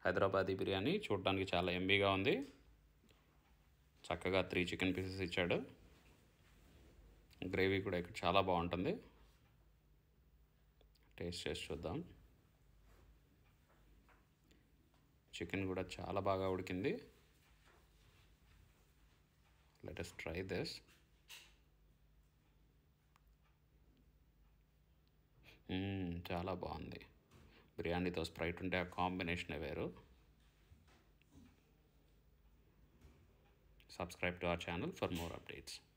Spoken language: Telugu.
హైదరాబాదీ బిర్యానీ చూడడానికి చాలా ఎంబీగా ఉంది చక్కగా త్రీ చికెన్ పీసెస్ ఇచ్చాడు గ్రేవీ కూడా ఇక్కడ చాలా బాగుంటుంది టేస్ట్ చేసి చూద్దాం చికెన్ కూడా చాలా బాగా ఉడికింది లెట్ us ట్రై దిస్ చాలా బాగుంది బిర్యానీతో స్ప్రైట్ ఉంటే ఆ కాంబినేషనే వేరు subscribe to our channel for more updates